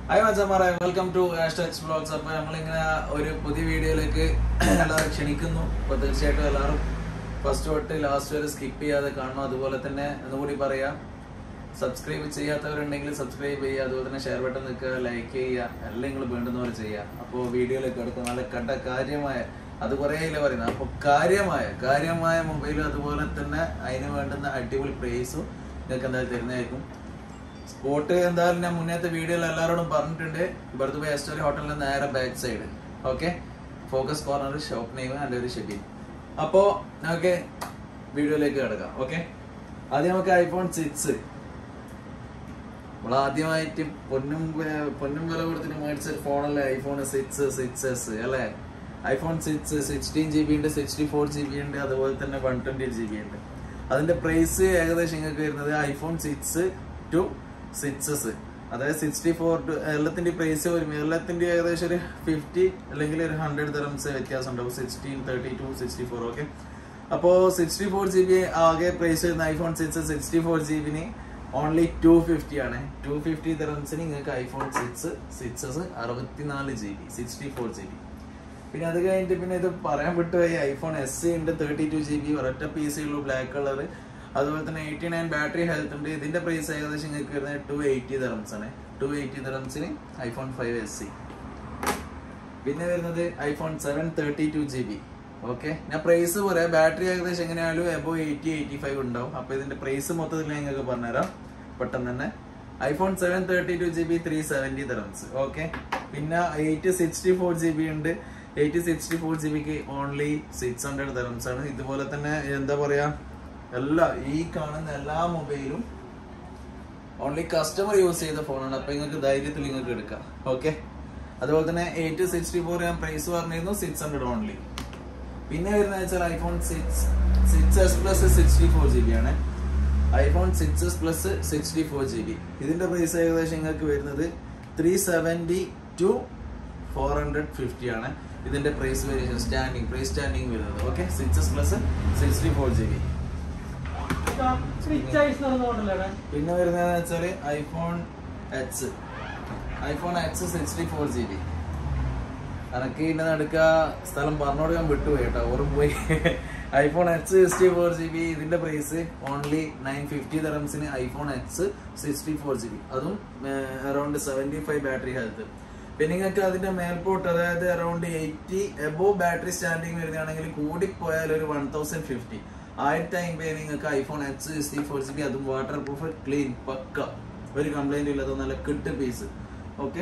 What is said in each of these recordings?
hi മച്ചന്മാരെ welcome to ഹാഷ്ടാക്സ് blogs അപ്പൊ നമ്മളിങ്ങനെ ഒരു പുതിയ വീഡിയോയിലേക്ക് എല്ലാവരും ക്ഷണിക്കുന്നു അപ്പൊ തീർച്ചയായിട്ടും എല്ലാവരും ഫസ്റ്റ് തൊട്ട് ലാസ്റ്റ് വരെ സ്കിപ്പ് ചെയ്യാതെ കാണണം അതുപോലെ തന്നെ ഒന്നുകൂടി പറയാം സബ്സ്ക്രൈബ് ചെയ്യാത്തവരുണ്ടെങ്കിൽ സബ്സ്ക്രൈബ് ചെയ്യുക അതുപോലെ തന്നെ ഷെയർ ബട്ടൺ നിൽക്കുക ലൈക്ക് ചെയ്യുക എല്ലാം നിങ്ങൾ വേണ്ടുന്ന പോലെ ചെയ്യുക അപ്പോൾ വീഡിയോയിലേക്ക് എടുക്കുക നല്ല കണ്ട കാര്യമായ അത് കുറേ ഇല്ല പറയുന്നത് അപ്പോൾ കാര്യമായ കാര്യമായ മൊബൈലും അതുപോലെ തന്നെ അതിന് വേണ്ടുന്ന അടിപൊളി പ്രൈസും നിങ്ങൾക്ക് എന്തായാലും തരുന്നതായിരിക്കും സ്പോട്ട് എന്തായാലും ഞാൻ മുന്നേത്തെ വീഡിയോയിൽ എല്ലാവരോടും പറഞ്ഞിട്ടുണ്ട് ഇവിടുത്തെ പോയി എസ്റ്റോറി ഹോട്ടലിന്റെ നേരെ back side okay focus corner shop name എൻ്റെ ഒരു ഷെഡ്യൂൾ അപ്പോ നമുക്ക് വീഡിയോയിലേക്ക് കിടക്കാം ഓക്കെ ആദ്യം നമുക്ക് ഐഫോൺ സിക്സ് നമ്മൾ ആദ്യമായിട്ട് പൊന്നും വെ- പൊന്നും വില കൊടുത്തിട്ട് മേടിച്ച ഫോണല്ലേ ഐഫോൺ സിക്സ് സിക്സ് എസ് അല്ലേ iPhone six sixteen G B ഉണ്ട് സിക്സ്റ്റി ഫോർ ജി ബി ഉണ്ട് അതുപോലെ തന്നെ വൺ ട്വന്റി ജി ബി ഉണ്ട് അതിന്റെ പ്രൈസ് ഏകദേശം നിങ്ങൾക്ക് വരുന്നത് ഐഫോൺ സിക്സ് ടു സിക്സസ് അതായത് സിക്സ്റ്റി ഫോർ ടു എല്ലാത്തിന്റെ പ്രൈസ് വരും എല്ലാത്തിന്റെ ഏകദേശം ഒരു ഫിഫ്റ്റി അല്ലെങ്കിൽ ഒരു ഹൺഡ്രഡ് തെറംസ് വ്യത്യാസം ഉണ്ടാവും sixteen thirty two sixty four okay അപ്പോ സിക്സ്റ്റി ഫോർ ജി ബി ആകെ പ്രൈസ് വരുന്ന iPhone six sixty four G ബിന് ഓൺലി ടു ഫിഫ്റ്റി ആണ് ടു ഫിഫ്റ്റി തെറംസിന് നിങ്ങൾക്ക് ഐഫോൺ സിക്സ് സിക്സസ് അറുപത്തിനാല് G B sixty four G B പിന്നെ അത് കഴിഞ്ഞിട്ട് പിന്നെ ഇത് പറയാൻ വിട്ടുപോയി ഐഫോൺ എസ് ഉണ്ട് തേർട്ടി ടു ജി ബി ഒരൊറ്റ പി സി ഉള്ളൂ ബ്ലാക്ക് കളർ അതുപോലെ തന്നെ എയ്റ്റി നയൻ ബാറ്ററി ഹെൽത്ത് ഉണ്ട് ഇതിന്റെ പ്രൈസ് ഏകദേശം നിങ്ങൾക്ക് വരുന്നത് ടു എയ്റ്റി തെറംസ് ആണ് ടു എയ്റ്റി തെറംസിന് ഐഫോൺ ഫൈവ് എസ് സി പിന്നെ വരുന്നത് iPhone seven thirty two G B okay ഞാൻ പ്രൈസ് പറയാം ബാറ്ററി ഏകദേശം എങ്ങനെയായാലും എബോ എയ്റ്റി എയ്റ്റി ഫൈവ് ഉണ്ടാവും അപ്പൊ ഇതിന്റെ പ്രൈസ് മൊത്തത്തിൽ ഞാൻ നിങ്ങൾക്ക് പറഞ്ഞുതരാം പെട്ടെന്ന് തന്നെ iPhone seven thirty two G B three seventy തെറംസ് ഓക്കെ പിന്നെ eight sixty four G B ഉണ്ട് എയ്റ്റ് സിക്സ്റ്റി ഫോർ ജി ബിക്ക് ഓൺലി സിക്സ് ഹൺഡ്രഡ് തെറംസ് ആണ് ഇതുപോലെ തന്നെ എന്താ പറയാ എല്ലാ ഈ കാണുന്ന എല്ലാ മൊബൈലും ഓൺലി കസ്റ്റമർ യൂസ് ചെയ്ത ഫോണാണ് അപ്പൊ നിങ്ങൾക്ക് ധൈര്യത്തിൽ നിങ്ങൾക്ക് എടുക്കാം ഓക്കെ അതുപോലെ തന്നെ എയ്റ്റ് സിക്സ്റ്റി ഫോർ ഞാൻ പ്രൈസ് പറഞ്ഞിരുന്നു സിക്സ് ഹൺഡ്രഡ് ഓൺലി പിന്നെ വരുന്നത് വെച്ചാൽ iPhone six six S plus sixty four G B ആണ് iPhone six S plus sixty four G B ഇതിന്റെ പ്രൈസ് ഏകദേശം നിങ്ങൾക്ക് വരുന്നത് three seventy two four hundred fifty ആണ് ഇതിന്റെ price variation standing price standing വരുന്നത് okay six S plus sixty four G B switch ഐസ് നടന്ന മോഡലാണ് പിന്നെ വരുന്നത് വെച്ചാല് iPhone H iPhone H sixty four G B എനക്ക് ഇതിന്റെ നടുക്ക സ്ഥലം പറഞ്ഞോട് ഞാൻ വിട്ടുപോയി കേട്ടോ ഓർമ്മ പോയി iPhone H sixty four G B ഇതിന്റെ പ്രൈസ് ഓൺലി നയൻ ഫിഫ്റ്റി തറംസിന് iPhone H sixty four G B അതും around seventy five battery health പിന്നെ നിങ്ങൾക്ക് അതിന്റെ മേൽപോട്ട് അതായത് around eighty above battery standing വരുന്നതാണെങ്കിൽ കൂടിപ്പോയാൽ ഒരു വൺ തൗസൻഡ് ഫിഫ്റ്റി ആയിരത്തി അമ്പത് നിങ്ങൾക്ക് iPhone H sixty four G B അതും വാട്ടർ പ്രൂഫ് ക്ലീൻ പക്ക ഒരു കംപ്ലൈന്റ് ഇല്ലാത്ത നല്ല കിട്ട് പീസ് ഓക്കെ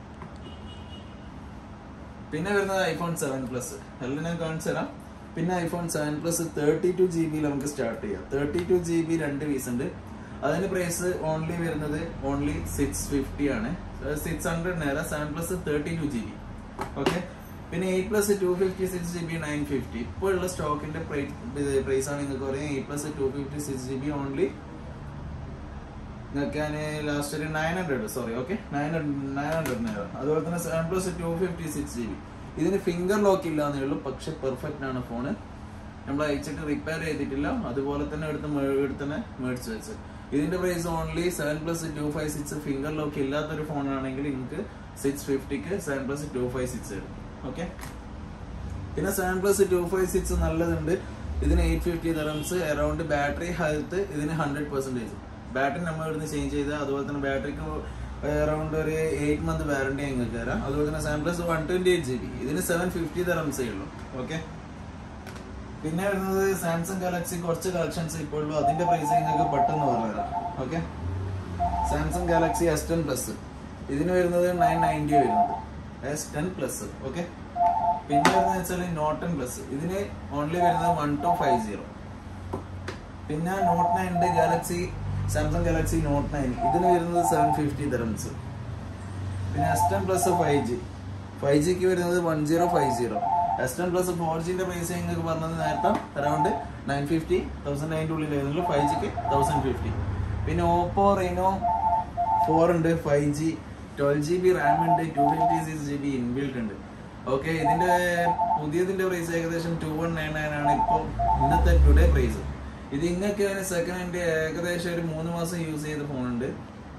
പിന്നെ വരുന്നത് ഐഫോൺ സെവൻ പ്ലസ് എല്ലാം ഞാൻ കാണിച്ചു തരാം പിന്നെ iPhone seven plus thirty two G ബിയിൽ നമുക്ക് സ്റ്റാർട്ട് ചെയ്യാം തേർട്ടി ടു ജി ബി രണ്ട് പീസ് ഉണ്ട് അതിന് പ്രൈസ് ഓൺലി വരുന്നത് ഓൺലി സിക്സ് ഫിഫ്റ്റി ആണ് സിക്സ് ഹൺഡ്രഡ് നേരം seven plus thirty two G B okay പിന്നെ eight plus two fifty six G B nine fifty ഇപ്പോൾ ഉള്ള സ്റ്റോക്കിന്റെ പ്രൈസ് ആണ് നിങ്ങൾക്ക് പറയുന്നത് eight plus two fifty six G B only നിങ്ങൾക്ക് ഞാൻ ലാസ്റ്റ് ഒരു nine hundred sorry okay nine nine hundred നേരം അതുപോലെ തന്നെ seven plus two fifty six G B ഇതിന് ഫിംഗർ ലോക്ക് ഇല്ലാന്നേ ഉള്ളൂ പക്ഷെ പെർഫെക്റ്റ് ആണ് ഫോണ് നമ്മൾ അയച്ചിട്ട് റിപ്പയർ ചെയ്തിട്ടില്ല അതുപോലെ തന്നെ എടുത്ത് മേ- എടുത്ത് തന്നെ മേടിച്ച് വെച്ച് ഇതിന്റെ price only seven plus two five six finger lock ഇല്ലാത്തൊരു ഫോണാണെങ്കിൽ നിങ്ങൾക്ക് സിക്സ് ഫിഫ്റ്റിക്ക് seven plus two five six വരും ഓക്കെ പിന്നെ seven plus two five six നല്ലതുണ്ട് ഇതിന് എയ്റ്റ് ഫിഫ്റ്റി തെറംസ് അറൌണ്ട് ബാറ്ററി ഹെൽത്ത് ഇതിന് ഹൺഡ്രഡ് പെർസെന്റേജ് ബാറ്ററി നമ്മൾ ഇവിടുന്ന് ചേഞ്ച് ചെയ്ത് അതുപോലെ തന്നെ ബാറ്ററിക്ക് അറൌണ്ട് ഒരു എയ്റ്റ് മന്ത് വാറണ്ടി നിങ്ങൾക്ക് തരാം അതുപോലെ തന്നെ seven plus one twenty eight G B ഇതിന് സെവൻ ഫിഫ്റ്റി തെറംസേ ഉള്ളൂ ഓക്കെ പിന്നെ വരുന്നത് സാംസങ് ഗാലക്സി കുറച്ച് കളക്ഷൻസ് ഇപ്പോൾ ഉള്ളൂ അതിന്റെ പ്രൈസ് നിങ്ങൾക്ക് പെട്ടെന്ന് പറഞ്ഞുതരാം okay Samsung Galaxy S ten plus ഇതിന് വരുന്നത് നയൻ നയൻറ്റി വരുന്നത് എസ് ടെൻ പ്ലസ് ഓക്കെ പിന്നെ വരുന്നത് വെച്ചാൽ നോട്ടൺ പ്ലസ് ഇതിന് ഓൺലി വരുന്നത് വൺ ടു ഫൈവ് സീറോ പിന്നെ നോട്ട് നയൻ ഉണ്ട് Galaxy Samsung Galaxy note nine ഇതിന് വരുന്നത് സെവൻ ഫിഫ്റ്റി തരംസ് പിന്നെ S ten plus five G five ജിക്ക് വരുന്നത് one zero five zero S ten plus four ജിന്റെ പ്രൈസ് നിങ്ങൾക്ക് പറഞ്ഞത് നേരത്തെ അറൌണ്ട് നയൻ ഫിഫ്റ്റി തൗസൻഡ് നയൻ്റെ ഉള്ളിൽ വരുന്നുള്ളൂ ഫൈവ് ജിക്ക് തൗസൻഡ് ഫിഫ്റ്റി പിന്നെ ഓപ്പോ റെനോ ഫോർ ഉണ്ട് five G twelve G B RAM ഉണ്ട് two fifty six G B inbuilt ഉണ്ട് ഓക്കെ ഇതിന്റെ പുതിയതിന്റെ പ്രൈസ് ഏകദേശം ടു വൺ നയൻ നയൻ ആണ് ഇപ്പോൾ ഇന്നത്തെ ടുഡേ പ്രൈസ് ഇത് ഇങ്ങക്ക് സെക്കൻഡ് ഹാൻഡ് ഏകദേശം ഒരു മൂന്ന് മാസം യൂസ് ചെയ്ത ഫോണുണ്ട്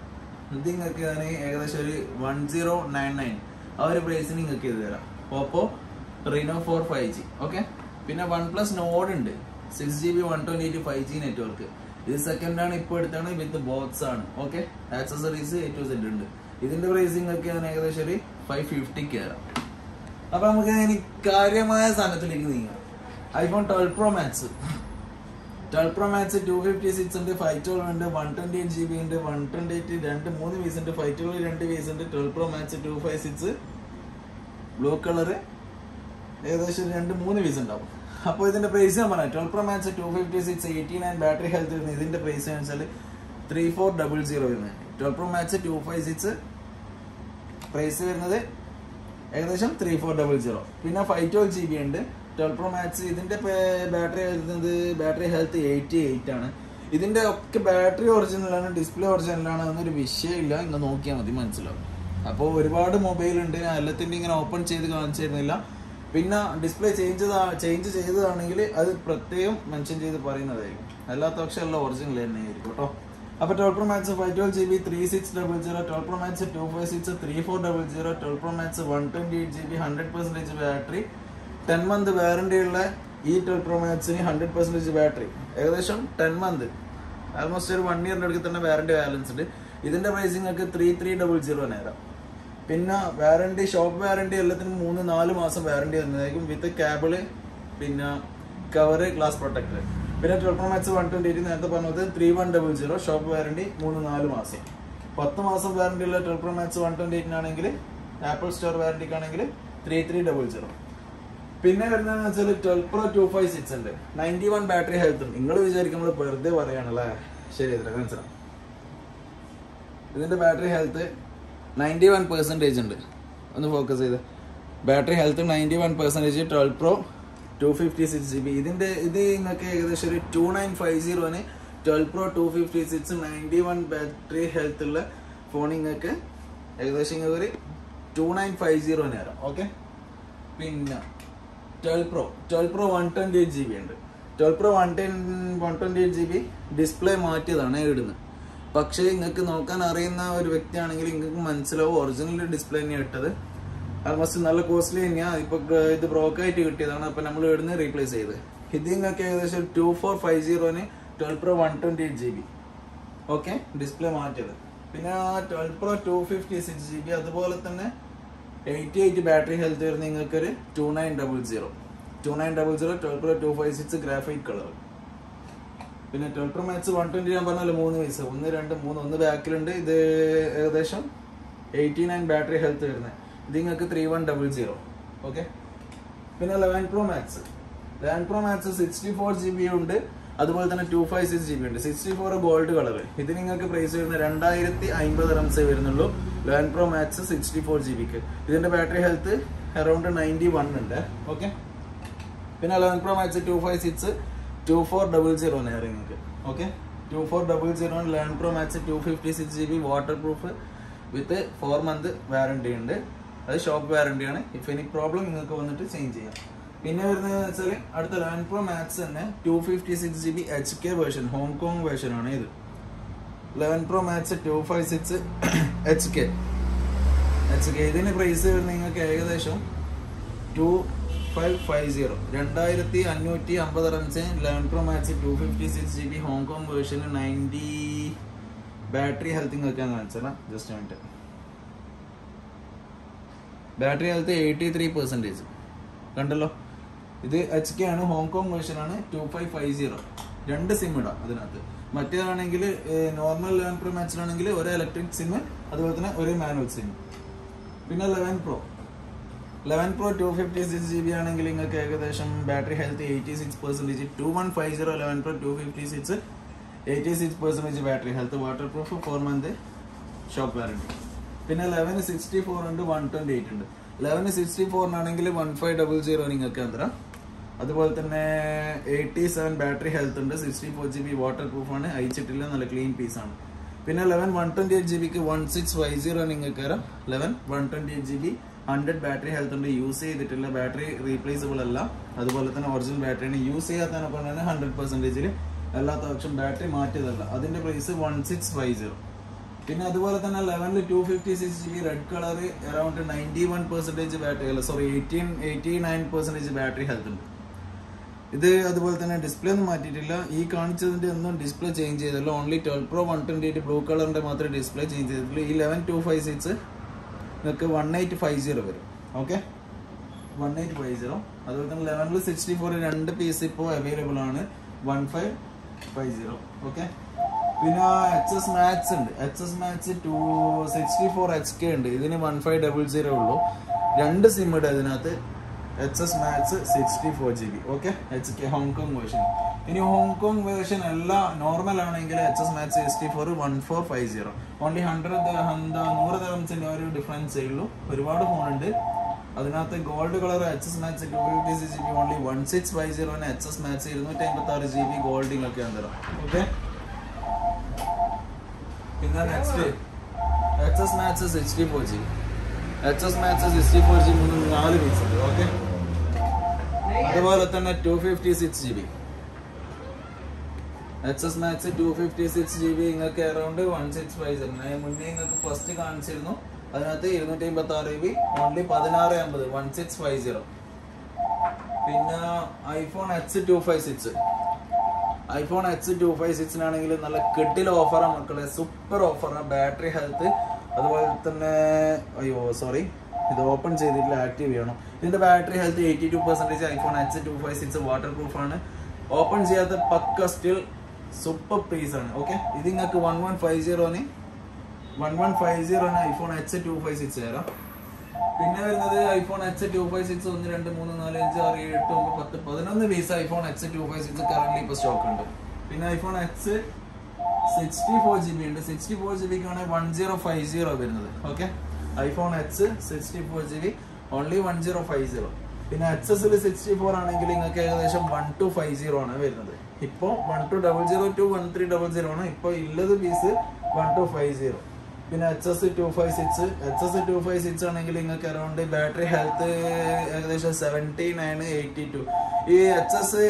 ഇത് നിങ്ങൾക്ക് ഞാൻ ഏകദേശം ഒരു വൺ സീറോ നയൻ നയൻ ആ ഒരു പ്രൈസിന് നിങ്ങൾക്ക് ഇത് തരാം Oppo Reno four five G okay പിന്നെ വൺ പ്ലസ് നോഡ് ഉണ്ട് six G B one twenty eight five G network ഇത് സെക്കൻഡ് ആണ് ഇപ്പോൾ എടുത്താണ് വിത്ത് ബോക്സ് ആണ് okay accessories A to set ഉണ്ട് ഇതിന്റെ പ്രൈസിംഗ് ഒക്കെ ഞാൻ ഏകദേശം ഒരു ഫൈവ് ഫിഫ്റ്റിക്ക് തരാം അപ്പൊ നമുക്ക് ഇനി കാര്യമായ സാധനത്തിലേക്ക് നീങ്ങാം iPhone twelve pro max twelve pro max two fifty six ഉണ്ട് ഫൈവ് ട്വൽവ് ഉണ്ട് one twenty eight G B ഉണ്ട് വൺ ട്വന്റി എയ്റ്റ് രണ്ട് മൂന്ന് പീസ് ഉണ്ട് ഫൈവ് ട്വൽവ് രണ്ട് പീസ് ഉണ്ട് twelve pro max two five six blue colour ഏകദേശം രണ്ട് മൂന്ന് പീസ് ഉണ്ടാവും അപ്പോൾ ഇതിന്റെ പ്രൈസ് ഞാൻ പറയാം twelve pro max two fifty six eighty nine battery health വരുന്നത് ഇതിന്റെ പ്രൈസ് എന്ന് വെച്ചാൽ ത്രീ ഫോർ ഡബിൾ സീറോ വരുന്നത് twelve pro max two five six price വരുന്നത് ഏകദേശം ത്രീ ഫോർ ഡബിൾ സീറോ പിന്നെ ഫൈവ് ട്വൽവ് ജി ബി ഉണ്ട് ട്വൽവ് പ്രോ മാക്സ് ഇതിന്റെ ബാറ്ററി വരുന്നത് ബാറ്ററി ഹെൽത്ത് എയ്റ്റി എയ്റ്റ് ആണ് ഇതിന്റെ ഒക്കെ ബാറ്ററി ഒറിജിനലാണ് ഡിസ്പ്ലേ ഒറിജിനലാണ് എന്നൊരു വിഷയമില്ല ഇങ്ങ് നോക്കിയാൽ മതി മനസ്സിലാവും അപ്പോൾ ഒരുപാട് മൊബൈൽ ഉണ്ട് ഞാൻ എല്ലാത്തിൻ്റെ ഇങ്ങനെ ഓപ്പൺ ചെയ്ത് കാണിച്ചു തരുന്നില്ല പിന്നെ ഡിസ്പ്ലേ ചേഞ്ച് ചേഞ്ച് ചെയ്തതാണെങ്കിൽ അത് പ്രത്യേകം മെൻഷൻ ചെയ്ത് പറയുന്നതായിരിക്കും അല്ലാത്ത പക്ഷേ എല്ലാം ഒറിജിനൽ തന്നെ ആയിരിക്കും കേട്ടോ അപ്പോൾ twelve pro max five twelve G B three six double zero twelve pro max two five six three four double zero twelve pro max one twenty eight G B hundred percentage battery ten month warranty ഉള്ള ഈ twelve pro മാക്സിന് hundred percentage battery ഏകദേശം ten month almost ഒരു one ഇയറിന്റെ അടുത്ത് തന്നെ warranty balance ഉണ്ട് ഇതിന്റെ പ്രൈസിംഗ് ഒക്കെ ത്രീ ത്രീ ഡബിൾ സീറോ നേരം പിന്നെ വാറണ്ടി ഷോപ്പ് വാറണ്ടി എല്ലാത്തിനും മൂന്ന് നാല് മാസം വാറണ്ടി തന്നതായിരിക്കും വിത്ത് കേബിള് പിന്നെ കവറ് ഗ്ലാസ് പ്രൊട്ടക്ടർ പിന്നെ twelve pro max one twenty eight നേരത്തെ പറഞ്ഞത് three one double zero shop warranty മൂന്ന് നാല് മാസം പത്ത് മാസം വാറണ്ടി ഉള്ള twelve pro max one twenty എയ്റ്റിനാണെങ്കിൽ ആപ്പിൾ സ്റ്റോർ വാറണ്ടിക്കാണെങ്കിൽ ത്രീ ത്രീ ഡബിൾ സീറോ പിന്നെ വരുന്നതെന്ന് വെച്ചാൽ twelve pro two five six ഉണ്ട് നയൻറ്റി വൺ ബാറ്ററി ഹെൽത്ത് ഉണ്ട് നിങ്ങൾ വിചാരിക്കുമ്പോൾ വെറുതെ പറയാണല്ലേ ശരി അത്ര മനസ്സിലാവും ഇതിന്റെ battery health ninety one percentage ഉണ്ട് ഒന്ന് ഫോക്കസ് ചെയ്ത് battery health ninety one percentage twelve pro two fifty six G B ഇതിന്റെ ഇത് നിങ്ങൾക്ക് ഏകദേശം ഒരു ടു നയൻ ഫൈവ് സീറോന് twelve pro two fifty six ninety one battery health ഉള്ള ഫോൺ നിങ്ങൾക്ക് ഏകദേശം നിങ്ങൾക്ക് ഒരു ടു നയൻ ഫൈവ് സീറോ നേരം ഓക്കെ പിന്നെ twelve pro twelve pro one twenty eight G B ഉണ്ട് twelve pro one ten one twenty eight G B display മാറ്റിയതാണ് ഇടുന്നത് പക്ഷേ നിങ്ങൾക്ക് നോക്കാൻ അറിയുന്ന ഒരു വ്യക്തിയാണെങ്കിൽ നിങ്ങൾക്ക് മനസ്സിലാവും ഒറിജിനൽ ഡിസ്പ്ലേ തന്നെയാണ് ഇട്ടത് ആൾമോസ്റ്റ് നല്ല കോസ്റ്റ്ലി തന്നെയാണ് ഇപ്പൊ ഗ- ഇത് ബ്രോക്ക് ആയിട്ട് കിട്ടിയതാണ് അപ്പൊ നമ്മൾ ഇവിടുന്ന് റീപ്ലേസ് ചെയ്ത് ഇത് നിങ്ങൾക്ക് ഏകദേശം ടു ഫോർ ഫൈവ് സീറോന് twelve pro one twenty eight G B okay display മാറ്റിയത് പിന്നെ twelve pro two fifty six G B അതുപോലെ തന്നെ എയ്റ്റി എയ്റ്റ് ബാറ്ററി ഹെൽത്ത് വരുന്ന നിങ്ങൾക്ക് ഒരു two nine double zero two nine double zero twelve pro two five six graphite colour പിന്നെ twelve pro max one twenty ഞാൻ പറഞ്ഞല്ലോ മൂന്ന് piece ഒന്ന് രണ്ട് മൂന്ന് ഒന്ന് ബാക്കിലുണ്ട് ഇത് ഏകദേശം എയ്റ്റി നയൻ ബാറ്ററി ഹെൽത്ത് വരുന്നത് ഇത് നിങ്ങൾക്ക് three one double zero okay പിന്നെ eleven pro max eleven pro max sixty four G B ഉണ്ട് അതുപോലെ തന്നെ two five six G B ഉണ്ട് സിക്സ്റ്റി ഫോർ ഗോൾഡ് കളർ ഇത് നിങ്ങൾക്ക് പ്രൈസ് വരുന്നത് രണ്ടായിരത്തി അമ്പത് റംസേ വരുന്നുള്ളൂ eleven pro max sixty four G ബിക്ക് ഇതിന്റെ battery health around ninety one ഉണ്ട് ഓക്കെ പിന്നെ eleven pro max two five six two four double zero നേരെ നിങ്ങൾക്ക് okay to four double zero eleven pro max two fifty six G B waterproof with four month warranty ഉണ്ട് അത് shop warranty ആണ് if any problem നിങ്ങൾക്ക് വന്നിട്ട് change ചെയ്യാം പിന്നെ വരുന്നത് വെച്ചാൽ അടുത്ത ലെവൻ പ്രോ മാക്സ് തന്നെ two fifty six G B H K version Hong Kong version ആണ് ഇത് eleven pro max two five six H K H K ഇതിന് പ്രൈസ് വരുന്നത് നിങ്ങൾക്ക് ഏകദേശം ടു ഫൈവ് ഫൈവ് സീറോ രണ്ടായിരത്തി അഞ്ഞൂറ്റി അമ്പത് റംസ് eleven pro max two fifty six G B Hong Kong വേർഷന് നയൻറ്റി ബാറ്ററി ഹെൽത്ത് നിങ്ങൾക്ക് കാണിച്ചാൽ just minute battery health eighty three percentage കണ്ടല്ലോ ഇത് എച്ച് കെ ആണ് ഹോങ്കോങ് വേർഷൻ ആണ് ടു ഫൈവ് ഫൈവ് സീറോ രണ്ട് സിം ഇടാം അതിനകത്ത് മറ്റേതാണെങ്കിൽ നോർമൽ ലെവൻ പ്രോ മാക്സിലാണെങ്കിൽ ഒരു ഇലക്ട്രിക് സിം അതുപോലെ തന്നെ ഒരു മാനുവൽ സിം പിന്നെ eleven pro eleven pro two fifty six G B ആണെങ്കിൽ നിങ്ങൾക്ക് ഏകദേശം battery health eighty six percentage two one five zero eleven pro two fifty six eighty six percentage battery health waterproof four month shop warranty പിന്നെ ലെവന് sixty four ഉണ്ട് one twenty eight ഉണ്ട് ലെവന് sixty ഫോറിനാണെങ്കിൽ one five double zero നിങ്ങൾക്ക് തരാം അതുപോലെ തന്നെ എയ്റ്റി സെവൻ ബാറ്ററി ഹെൽത്ത് ഉണ്ട് sixty four G B waterproof ആണ് അയച്ചിട്ടില്ല നല്ല ക്ലീൻ പീസ് ആണ് പിന്നെ eleven one twenty eight G ബിക്ക് വൺ സിക്സ് ഫൈവ് സീറോ നിങ്ങൾക്ക് തരാം eleven one twenty eight G B hundred battery health ഉണ്ട് യൂസ് ചെയ്തിട്ടില്ല ബാറ്ററി റീപ്ലേസബിൾ അല്ല അതുപോലെ തന്നെ ഒറിജിനൽ ബാറ്ററിയാണ് യൂസ് ചെയ്യാത്തതിനെ പറഞ്ഞാൽ ഹൺഡ്രഡ് പെർസെൻറ്റേജിൽ അല്ലാത്ത പക്ഷം ബാറ്ററി മാറ്റിയതല്ല അതിന്റെ price one six five zero പിന്നെ അതുപോലെ തന്നെ ലെവനിൽ two fifty six G B red colour around ninety one percentage battery അല്ല sorry eighteen eighty nine percentage battery health ഉണ്ട് ഇത് അതുപോലെ തന്നെ ഡിസ്പ്ലേ ഒന്നും മാറ്റിയിട്ടില്ല ഈ കാണിച്ചതിന്റെ ഒന്നും ഡിസ്പ്ലേ ചേഞ്ച് ചെയ്തില്ല only twelve pro one twenty eight blue കളറിന്റെ മാത്രമേ ഡിസ്പ്ലേ ചേഞ്ച് ചെയ്തിട്ടുള്ളൂ ഈ ലെവൻ ടു ഫൈവ് സിക്സ് നിങ്ങൾക്ക് വൺ എയ്റ്റ് ഫൈവ് സീറോ വരും okay one eight five zero അതുപോലെ തന്നെ ലെവനിൽ സിക്സ്റ്റി ഫോർ രണ്ട് പീസ് ഇപ്പോൾ അവൈലബിൾ ആണ് one five five zero okay പിന്നെ എച്ച് എസ് മാത്സ് ഉണ്ട് H S max two sixty four H K ഉണ്ട് ഇതിന് വൺ ഫൈവ് ഡബിൾ സീറോ ഉള്ളൂ രണ്ട് സിം ഉണ്ട് അതിനകത്ത് H S max sixty four G B okay H K Hong Kong version ഇനി Hong Kong version എല്ലാം നോർമൽ ആണെങ്കിൽ H S max sixty four one four five zero only hundred എന്താ നൂറ് തരംസിന്റെ ഒരു ഡിഫറൻസേ ഉള്ളൂ ഒരുപാട് ഫോൺ ഉണ്ട് അതിനകത്ത് gold colour H S max two fifty six G B only one six five സീറോന് എച്ച് എസ് മാത്സ് ഇരുന്നൂറ്റി അമ്പത്തി ആറ് ജി ബി ഗോൾഡിംഗ് ഒക്കെ തരാം ഓക്കെ പിന്നെ next H S max sixty four G H S max sixty four G മൂന്ന് നാല് piece ഉണ്ട് ഓക്കെ അതുപോലെ തന്നെ two fifty six G B H S max two fifty six G B നിങ്ങൾക്ക് around one six five seven മുന്നേ നിങ്ങൾക്ക് first കാണിച്ചിരുന്നു അതിനകത്ത് ഇരുന്നൂറ്റി അമ്പത്തി ആറ് ജി ബി ഓൺലി പതിനാറ് അമ്പത് വൺ സിക്സ് ഫൈവ് സീറോ പിന്നെ iPhone H two five six iPhone H two five സിക്സിനാണെങ്കിൽ നല്ല കെട്ടിൽ ഓഫറാണ് മക്കളെ സൂപ്പർ ഓഫറാണ് ബാറ്ററി ഹെൽത്ത് അതുപോലെ തന്നെ അയ്യോ സോറി ഇത് ഓപ്പൺ ചെയ്തിട്ടില്ല ആക്റ്റീവ് ചെയ്യണം ഇതിന്റെ battery health eighty two percentage iPhone H two five six waterproof ആണ് ഓപ്പൺ ചെയ്യാത്ത പക്ക സ്റ്റിൽ സൂപ്പർ പ്രൈസ് ആണ് ഓക്കെ ഇത് നിങ്ങൾക്ക് വൺ വൺ ഫൈവ് സീറോന് വൺ വൺ ഫൈവ് സീറോന് iPhone H two five six തരാം പിന്നെ വരുന്നത് iPhone H two five six ഒന്ന് രണ്ട് മൂന്ന് നാല് അഞ്ച് ആറ് ഏഴ് എട്ട് ഒമ്പത് പത്ത് പതിനൊന്ന് piece iPhone H two five six current ഇപ്പൊ സ്റ്റോക്ക് ഉണ്ട് പിന്നെ iPhone X sixty four G B ഉണ്ട് സിക്സ്റ്റി ഫോർ ജി ബിക്കാണ് വൺ സീറോ ഫൈവ് സീറോ വരുന്നത് okay iPhone X sixty four G B only one zero five zero പിന്നെ H എസിൽ sixty four ആണെങ്കിൽ നിങ്ങൾക്ക് ഏകദേശം വൺ ടു ഫൈവ് സീറോ ആണ് വരുന്നത് ഇപ്പോൾ one two double zero two one three double zero ആണ് ഇപ്പോൾ ഉള്ളത് piece one two five zero പിന്നെ H S two five six H S two five six ആണെങ്കിൽ നിങ്ങൾക്ക് അറൗണ്ട് ബാറ്ററി ഹെൽത്ത് ഏകദേശം സെവൻറ്റി നയൻ എയ്റ്റി ടു ഈ H S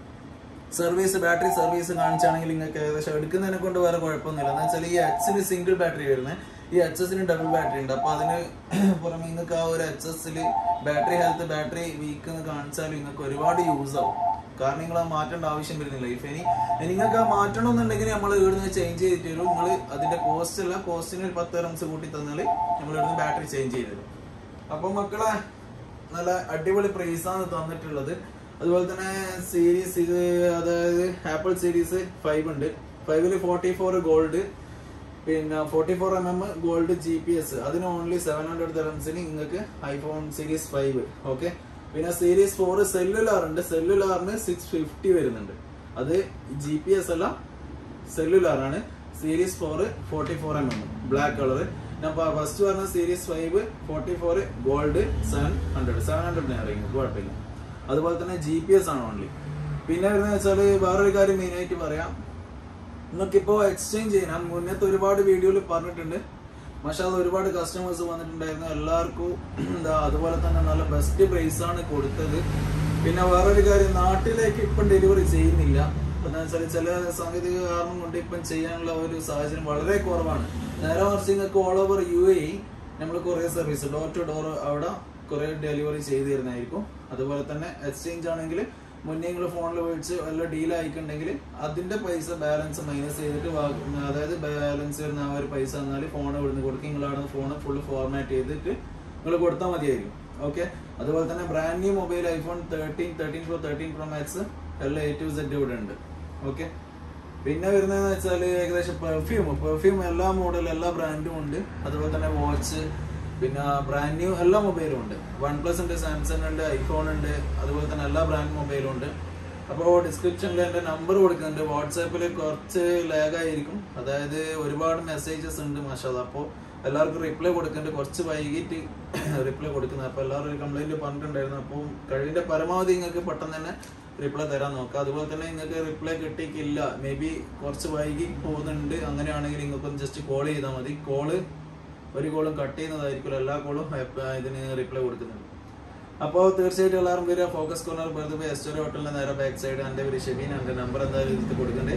service battery service കാണിച്ചാണെങ്കിൽ നിങ്ങൾക്ക് ഏകദേശം എടുക്കുന്നതിനെ കൊണ്ട് വേറെ കുഴപ്പമൊന്നുമില്ല എന്ന് വെച്ചാൽ ഈ എച്ചിന് സിംഗിൾ ബാറ്ററി വരുന്നത് ഈ എച്ച് എസിന് ഡബിൾ ബാറ്ററി ഉണ്ട് അപ്പൊ അതിന് പുറമെ നിങ്ങൾക്ക് ആ ഒരു എച്ച് എസിൽ ബാറ്ററി ഹെൽത്ത് ബാറ്ററി വീക്ക് എന്ന് കാണിച്ചാലും നിങ്ങൾക്ക് ഒരുപാട് യൂസ് ആവും കാരണം നിങ്ങൾ ആ മാറ്റേണ്ട ആവശ്യം വരുന്നില്ല ഇഫ് ഇനി നിങ്ങൾക്ക് ആ മാറ്റണമെന്നുണ്ടെങ്കിൽ നമ്മൾ ഇവിടുന്ന് ചേഞ്ച് ചെയ്തിട്ട് തരും നിങ്ങൾ അതിന്റെ കോസ്റ്റ് അല്ല കോസ്റ്റിന് ഒരു പത്ത് റംസ് കൂട്ടി തന്നാൽ നമ്മൾ ഇവിടുന്ന് ബാറ്ററി ചേഞ്ച് ചെയ്ത് തരും അപ്പൊ മക്കളെ നല്ല അടിപൊളി പ്രൈസാണ് തന്നിട്ടുള്ളത് അതുപോലെ തന്നെ സീരീസ് ഇത് അതായത് ആപ്പിൾ സീരീസ് ഫൈവ് ഉണ്ട് ഫൈവില് ഫോർട്ടി ഫോർ ഗോൾഡ് പിന്നെ forty four M M gold G P S അതിന് ഓൺലി സെവൻ ഹൺഡ്രഡ് തെറംസിന് നിങ്ങൾക്ക് ഐഫോൺ സീരീസ് ഫൈവ് ഓക്കെ പിന്നെ സീരീസ് ഫോർ സെല്ലുലാർ ഉണ്ട് സെല്ലുലാറിന് സിക്സ് ഫിഫ്റ്റി വരുന്നുണ്ട് അത് ജി പി എസ് അല്ല സെല്ലുലാർ ആണ് series four forty four M M black colour ഞാൻ ഫസ്റ്റ് പറഞ്ഞ series five forty four gold seven hundred seven ഹൺഡ്രഡിന് ഇറങ്ങി കുഴപ്പമില്ല അതുപോലെ തന്നെ ജി പി എസ് ആണ് ഓൺലി പിന്നെ വരുന്നത് വെച്ചാല് വേറൊരു കാര്യം മെയിൻ ആയിട്ട് പറയാം നിങ്ങൾക്കിപ്പോ എക്സ്ചേഞ്ച് ചെയ്യാൻ മുന്നത്തെ ഒരുപാട് വീഡിയോയിൽ പറഞ്ഞിട്ടുണ്ട് പക്ഷെ അത് ഒരുപാട് കസ്റ്റമേഴ്സ് വന്നിട്ടുണ്ടായിരുന്നു എല്ലാവർക്കും എന്താ അതുപോലെ തന്നെ നല്ല ബെസ്റ്റ് പ്രൈസ് ആണ് കൊടുത്തത് പിന്നെ വേറൊരു കാര്യം നാട്ടിലേക്ക് ഇപ്പം ഡെലിവറി ചെയ്യുന്നില്ല എന്താ വെച്ചാൽ ചില സാങ്കേതിക കാരണം കൊണ്ട് ഇപ്പം ചെയ്യാനുള്ള ഒരു സാഹചര്യം വളരെ കുറവാണ് നേരെ മറിച്ച് നിങ്ങൾക്ക് ഓൾ ഓവർ യു എ നമ്മൾ കുറേ സർവീസ് ഡോർ ടു ഡോർ അവിടെ കുറേ ഡെലിവറി ചെയ്തു തരുന്നതായിരിക്കും അതുപോലെ തന്നെ എക്സ്ചേഞ്ച് ആണെങ്കിൽ മുന്നേ നിങ്ങൾ ഫോണിൽ വിളിച്ച് വല്ല ഡീൽ ആയിക്കുണ്ടെങ്കിൽ അതിന്റെ പൈസ ബാലൻസ് മൈനസ് ചെയ്തിട്ട് വാ- അതായത് ബാലൻസ് വരുന്ന ആ ഒരു പൈസ തന്നാൽ ഫോൺ ഇവിടുന്ന് കൊടുക്കും നിങ്ങൾ അവിടെ ഫോൺ ഫുള്ള് ഫോർമാറ്റ് ചെയ്തിട്ട് നിങ്ങൾ കൊടുത്താൽ മതിയായിരിക്കും ഓക്കെ അതുപോലെ തന്നെ brand new mobile iPhone thirteen thirteen pro thirteen pro max എല്ലാം എ ടു സെഡ് ഇവിടെ ഉണ്ട് ഓക്കെ പിന്നെ വരുന്നതെന്ന് വെച്ചാൽ ഏകദേശം പെർഫ്യൂം പെർഫ്യൂം എല്ലാ മോഡൽ എല്ലാ ബ്രാൻഡും ഉണ്ട് അതുപോലെ തന്നെ വാച്ച് പിന്നെ ബ്രാൻഡ് ന്യൂ എല്ലാ മൊബൈലും ഉണ്ട് വൺ പ്ലസ് ഉണ്ട് സാംസങ് ഉണ്ട് ഐഫോൺ ഉണ്ട് അതുപോലെ തന്നെ എല്ലാ ബ്രാൻഡ് മൊബൈലും ഉണ്ട് അപ്പോൾ ഡിസ്ക്രിപ്ഷനിൽ എൻ്റെ നമ്പർ കൊടുക്കുന്നുണ്ട് വാട്സാപ്പിൽ കുറച്ച് ലാഗ് ആയിരിക്കും അതായത് ഒരുപാട് മെസ്സേജസ് ഉണ്ട് മഷാദ അപ്പോൾ എല്ലാവർക്കും റിപ്ലൈ കൊടുക്കുന്നുണ്ട് കുറച്ച് വൈകിട്ട് റിപ്ലൈ കൊടുക്കുന്നത് അപ്പോൾ എല്ലാവരും ഒരു കംപ്ലൈൻറ്റ് പറഞ്ഞിട്ടുണ്ടായിരുന്നു അപ്പോൾ കഴിവിൻ്റെ പരമാവധി നിങ്ങൾക്ക് പെട്ടെന്ന് തന്നെ റിപ്ലൈ തരാൻ നോക്കുക അതുപോലെ തന്നെ നിങ്ങൾക്ക് റിപ്ലൈ കിട്ടിയിട്ടില്ല മേ ബി കുറച്ച് വൈകി പോകുന്നുണ്ട് അങ്ങനെയാണെങ്കിൽ നിങ്ങൾക്കൊന്ന് ജസ്റ്റ് കോൾ ചെയ്താൽ മതി കോള് ഒരു കോളും കട്ട് ചെയ്യുന്നതായിരിക്കും എല്ലാ കോളും ഇതിന് റിപ്ലൈ കൊടുക്കുന്നുണ്ട് അപ്പോൾ തീർച്ചയായിട്ടും എല്ലാവരും വരിക ഫോക്കസ് കോർണർ വെറുതെ എസ്റ്റോറി ഹോട്ടലിന്റെ നേരെ ബാക്ക് സൈഡ് എൻ്റെ പേര് ഷെബീൻ എൻ്റെ നമ്പർ എന്തായാലും ഇതിൽ കൊടുക്കണ്ടേ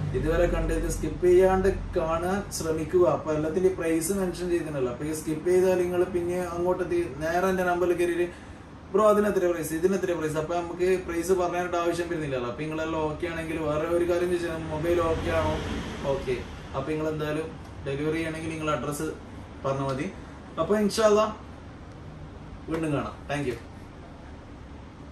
ഇതുവരെ കണ്ടത് സ്കിപ്പ് ചെയ്യാണ്ട് കാണാൻ ശ്രമിക്കുക അപ്പൊ എല്ലാത്തിന്റെ പ്രൈസ് മെൻഷൻ ചെയ്തിട്ടുണ്ടല്ലോ അപ്പൊ ഈ സ്കിപ്പ് ചെയ്താൽ നിങ്ങൾ പിന്നെ അങ്ങോട്ട് എത്തി- നേരെ എന്റെ നമ്പറിൽ കയറിയിട്ട് ബ്രോ അതിനെത്ര പ്രൈസ് ഇതിനെത്ര പ്രൈസ് അപ്പൊ നമുക്ക് പ്രൈസ് പറയാനായിട്ട് ആവശ്യം വരുന്നില്ലല്ലോ അപ്പൊ നിങ്ങളെല്ലാം ഓക്കെ ആണെങ്കിൽ വേറെ ഒരു കാര്യം ചോദിച്ചാൽ മൊബൈൽ ഓക്കെ ആണോ ഓക്കെ അപ്പൊ നിങ്ങൾ എന്തായാലും ഡെലിവറി ചെയ്യണമെങ്കിൽ നിങ്ങൾ അഡ്രസ്സ് പറഞ്ഞാൽ മതി അപ്പൊ ഇൻഷാല്ല വീണ്ടും കാണാം താങ്ക് യു